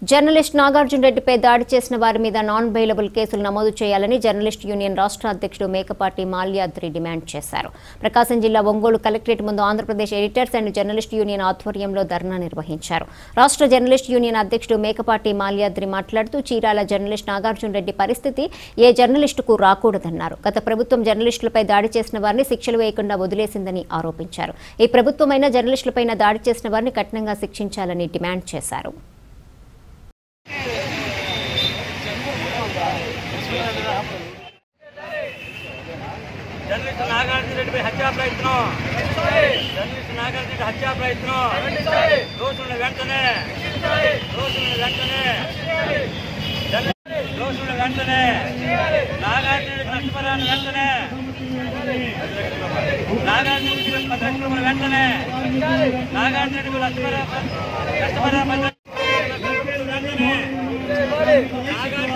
journalist Nagarjuna రెడ్డిపై దాడి చేసిన వారి మీద నాన్ బెయిలబుల్ కేసులు నమోదు చేయాలని జర్నలిస్ట్ యూనియన్ రాష్ట్ర అధ్యక్షుడు మేకపాటి మాల్యాద్రి డిమాండ్ చేశారు ప్రకాశం జిల్లా ఒంగోలు కలెక్టరేట్ ముందు Andhra Pradesh editors and journalist union ఆధ్వర్యంలో ధర్నా నిర్వహించారు రాష్ట్ర జర్నలిస్ట్ యూనియన్ అధ్యక్షుడు మేకపాటి మాల్యాద్రి మాట్లాడుతూ చీరాల జర్నలిస్ట్ నాగార్జున రెడ్డి పరిస్థితి ఏ జర్నలిస్టుకు రాకూడదన్నారు గత ప్రభుత్వం జర్నలిస్టులపై దాడి చేసిన వారిని శిక్షలు వేయకుండా వదిలేసిందని ఆరోపించారు ఈ ప్రభుత్వమైన జర్నలిస్టులపైన దాడి చేసిన వారిని కఠినంగా శిక్షించాలని డిమాండ్ చేశారు జర్నలిస్ట్ నాగార్జున రెడ్డిపై హత్యా ప్రయత్నం జర్నలిస్ట్ నాగార్జున రెడ్డి హత్యా ప్రయత్నం దోషులను వెంటనే దోషులను వెంటనే జర్నలిస్ట్ దోషులను వెంటనే నాగార్జున రెడ్డి నష్టపరాన్ని వెంటనే నాగార్జున రెడ్డి పది లక్షల రూపాయలు వెంటనే నాగార్జున రెడ్డి నష్టపరా నష్టపరా పది లక్షల వెంటనే నాగార్జున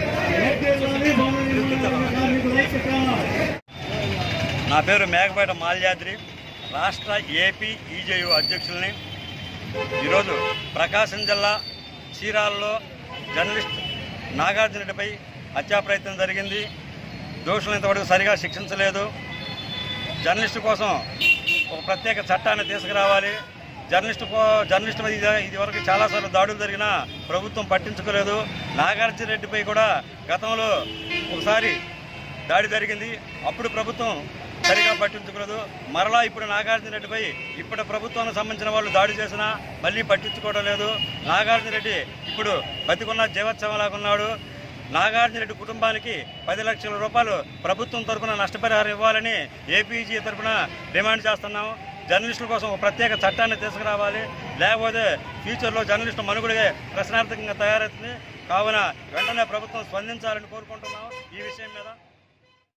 నా పేరు మేఘపేట మాల్యాద్రి రాష్ట్ర ఏపీ ఈజేయు అధ్యక్షుల్ని ఈరోజు ప్రకాశం జిల్లా చీరాలలో జర్నలిస్ట్ నాగార్జున రెడ్డిపై హత్యా ప్రయత్నం జరిగింది దోషులను ఇంతవరకు సరిగా శిక్షించలేదు జర్నలిస్టు కోసం ఒక ప్రత్యేక చట్టాన్ని తీసుకురావాలి జర్నలిస్టు కో జర్నలిస్టు మీద ఇది ఇది వరకు చాలాసార్లు దాడులు జరిగినా ప్రభుత్వం పట్టించుకోలేదు నాగార్జున రెడ్డిపై కూడా గతంలో ఒకసారి దాడి జరిగింది అప్పుడు ప్రభుత్వం సరిగా పట్టించుకోలేదు మరలా ఇప్పుడు నాగార్జున రెడ్డిపై ఇప్పుడు ప్రభుత్వానికి సంబంధించిన వాళ్ళు దాడి చేసినా మళ్ళీ పట్టించుకోవడం లేదు నాగార్జున రెడ్డి ఇప్పుడు బతికున్న జీవోత్సవంలాగా ఉన్నాడు నాగార్జున రెడ్డి కుటుంబానికి పది లక్షల రూపాయలు ప్రభుత్వం తరఫున నష్టపరిహారం ఇవ్వాలని ఏపీజీ తరఫున డిమాండ్ చేస్తున్నాము జర్నలిస్టుల కోసం ఒక ప్రత్యేక చట్టాన్ని తీసుకురావాలి లేకపోతే ఫ్యూచర్లో జర్నలిస్టు మనుగడే ప్రశ్నార్థకంగా తయారవుతుంది కావున వెంటనే ప్రభుత్వం స్పందించాలని కోరుకుంటున్నాం ఈ విషయం మీద